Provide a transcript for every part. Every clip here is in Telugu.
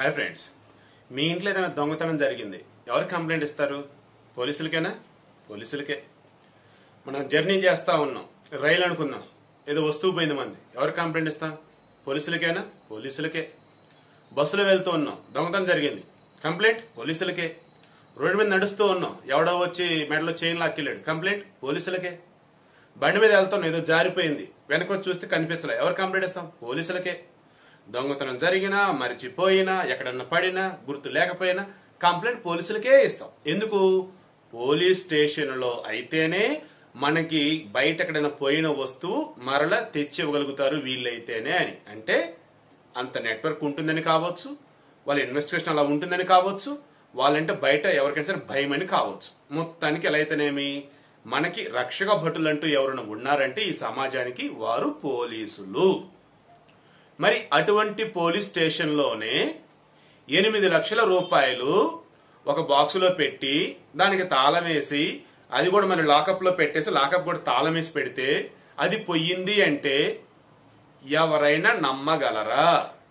హాయ్ ఫ్రెండ్స్ మీ ఇంట్లో ఏదైనా దొంగతనం జరిగింది ఎవరు కంప్లైంట్ ఇస్తారు పోలీసులకేనా పోలీసులకే మనం జర్నీ చేస్తా ఉన్నాం రైలు అనుకుందాం ఏదో వస్తువు పోయింది మంది ఎవరు కంప్లైంట్ ఇస్తాం పోలీసులకేనా పోలీసులకే బస్సులో వెళ్తూ ఉన్నాం దొంగతనం జరిగింది కంప్లైంట్ పోలీసులకే రోడ్డు మీద నడుస్తూ ఉన్నాం ఎవడో వచ్చి మెడలో చైన్ లాక్కెళ్ళాడు కంప్లైంట్ పోలీసులకే బండి మీద వెళ్తున్నాం ఏదో జారిపోయింది వెనక వచ్చి చూస్తే కనిపించలే ఎవరు కంప్లైంట్ ఇస్తాం పోలీసులకే దొంగతనం జరిగినా మరిచిపోయినా ఎక్కడన్నా పడినా గుర్తు లేకపోయినా కంప్లైంట్ పోలీసులకే ఇస్తాం ఎందుకు పోలీస్ స్టేషన్లో అయితేనే మనకి బయట ఎక్కడైనా పోయిన వస్తువు మరల తెచ్చి ఇవ్వగలుగుతారు వీళ్ళైతేనే అని అంటే అంత నెట్వర్క్ ఉంటుందని కావచ్చు వాళ్ళ ఇన్వెస్టిగేషన్ అలా ఉంటుందని కావచ్చు వాళ్ళంటే బయట ఎవరికైనా సరే భయం అని కావచ్చు మొత్తానికి ఎలా అయితేనేమి మనకి రక్షక భటులు అంటూ ఎవరైనా ఉన్నారంటే ఈ సమాజానికి వారు పోలీసులు మరి అటువంటి పోలీస్ స్టేషన్లోనే ఎనిమిది లక్షల రూపాయలు ఒక బాక్సులో పెట్టి దానికి తాళం వేసి అది కూడా మరి లాకప్లో పెట్టేసి లాకప్ కూడా తాళం వేసి పెడితే అది పొయ్యింది అంటే ఎవరైనా నమ్మగలరా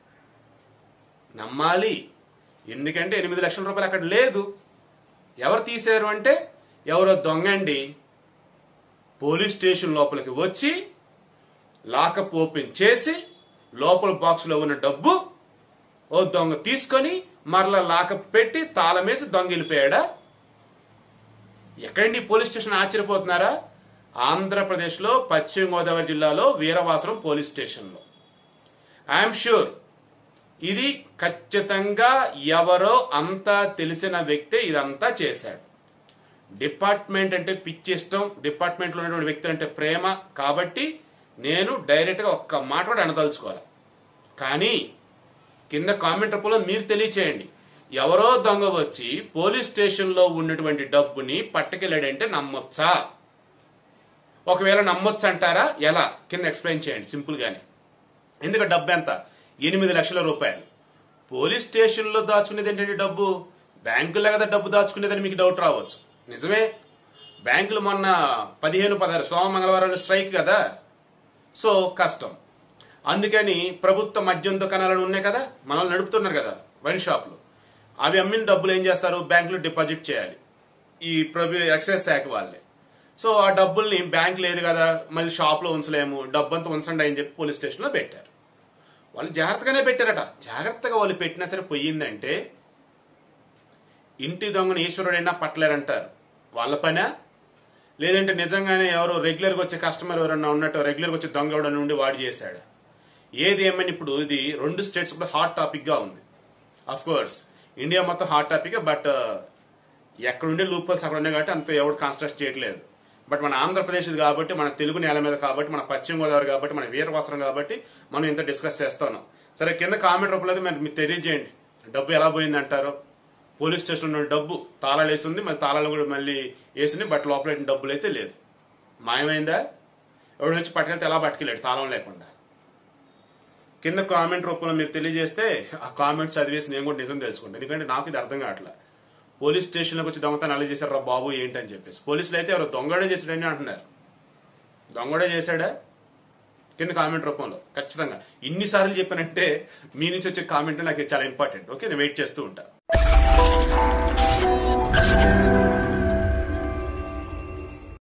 నమ్మాలి ఎందుకంటే ఎనిమిది లక్షల రూపాయలు అక్కడ లేదు ఎవరు తీశారు అంటే ఎవరో దొంగండి పోలీస్ స్టేషన్ లోపలికి వచ్చి లాకప్ ఓపెన్ చేసి లోపల బాక్స్లో ఉన్న డబ్బు ఓ దొంగ తీసుకొని మరలా లాకప్ పెట్టి తాళం వేసి దొంగ వెళ్ళిపోయాడా ఎక్కడండి పోలీస్ స్టేషన్ ఆశ్చర్యపోతున్నారా ఆంధ్రప్రదేశ్లో పశ్చిమ గోదావరి జిల్లాలో వీరవాసరం పోలీస్ స్టేషన్లో ఐఎమ్ షూర్ ఇది ఖచ్చితంగా ఎవరో అంతా తెలిసిన వ్యక్తే ఇదంతా చేశాడు డిపార్ట్మెంట్ అంటే పిచ్చి ఇష్టం డిపార్ట్మెంట్లో ఉన్నటువంటి వ్యక్తి అంటే ప్రేమ కాబట్టి నేను డైరెక్ట్గా ఒక్క మాట కూడా అనదలుచుకోవాలి కానీ కింద కామెంట్ రూపంలో మీరు తెలియచేయండి ఎవరో దొంగ వచ్చి పోలీస్ స్టేషన్లో ఉన్నటువంటి డబ్బుని పట్టుకెళ్ళాడంటే నమ్మొచ్చా ఒకవేళ నమ్మొచ్చు అంటారా ఎలా కింద ఎక్స్ప్లెయిన్ చేయండి సింపుల్గానే ఎందుకంటే డబ్బు ఎంత ఎనిమిది లక్షల రూపాయలు పోలీస్ స్టేషన్లో దాచుకునేది ఏంటంటే డబ్బు బ్యాంకులో కదా డబ్బు దాచుకునేదని మీకు డౌట్ రావచ్చు నిజమే బ్యాంకులు మొన్న పదిహేను పదహారు సోమ మంగళవారం స్ట్రైక్ కదా సో కష్టం అందుకని ప్రభుత్వ మద్యం దుకాణాలను ఉన్నాయి కదా మనల్ని నడుపుతున్నారు కదా వైన్ షాప్లు అవి అమ్మిన డబ్బులు ఏం చేస్తారు బ్యాంకులో డిపాజిట్ చేయాలి ఈ ప్రభు ఎక్సైజ్ శాఖ వాళ్ళే సో ఆ డబ్బుల్ని బ్యాంక్ లేదు కదా మళ్ళీ షాప్లో ఉంచలేము డబ్బు అంతా ఉంచండి అని చెప్పి పోలీస్ స్టేషన్లో పెట్టారు వాళ్ళు జాగ్రత్తగానే పెట్టారట జాగ్రత్తగా వాళ్ళు పెట్టినా సరే పోయిందంటే ఇంటి దొంగను ఈశ్వరుడైనా పట్టలేరంటారు వాళ్ళ పనా లేదంటే నిజంగానే ఎవరో రెగ్యులర్గా వచ్చే కస్టమర్ ఎవరన్నా ఉన్నట్టు రెగ్యులర్గా వచ్చే దొంగ ఎవడన్నా ఉండి వాడు చేశాడు ఏది ఏమని ఇప్పుడు ఇది రెండు స్టేట్స్ కూడా హాట్ టాపిక్గా ఉంది అఫ్ కోర్స్ ఇండియా మొత్తం హాట్ టాపిక్ బట్ ఎక్కడుండే లూపల్స్ అక్కడ ఉన్నాయి కాబట్టి అంత ఎవడు కాన్స్ట్రక్ట్ చేయట్లేదు బట్ మన ఆంధ్రప్రదేశ్ ఇది కాబట్టి మన తెలుగు నేల మీద కాబట్టి మన పశ్చిమ గోదావరి కాబట్టి మన వీరవసరం కాబట్టి మనం ఇంత డిస్కస్ చేస్తున్నాం సరే కింద కామెంట్ రూపంలో అయితే మరి మీరు తెలియజేయండి డబ్బు ఎలా పోయింది అంటారో పోలీస్ స్టేషన్లో ఉన్న డబ్బు తాళాలు వేసింది మళ్ళీ తాళాలు కూడా మళ్ళీ వేసింది బట్ లోపల డబ్బులు అయితే లేదు మాయమైందా ఎవడు నుంచి పట్టుకెళ్తే ఎలా పట్టుకెళ్ళాడు తాళం లేకుండా కింద కామెంట్ రూపంలో మీరు తెలియజేస్తే ఆ కామెంట్ చదివేసి నేను కూడా నిజం తెలుసుకుంటాను ఎందుకంటే నాకు ఇది అర్థం కావట్లే పోలీస్ స్టేషన్లోకి వచ్చి దొంగతనం అలా చేశారు రా బాబు ఏంటి అని చెప్పేసి పోలీసులు అయితే ఎవరో దొంగడే చేశాడని అంటున్నారు దొంగడే చేశాడా కింద కామెంట్ రూపంలో ఖచ్చితంగా ఇన్నిసార్లు చెప్పానంటే మీ నుంచి వచ్చే కామెంట్ నాకు చాలా ఇంపార్టెంట్ ఓకే నేను వెయిట్ చేస్తూ ఉంటా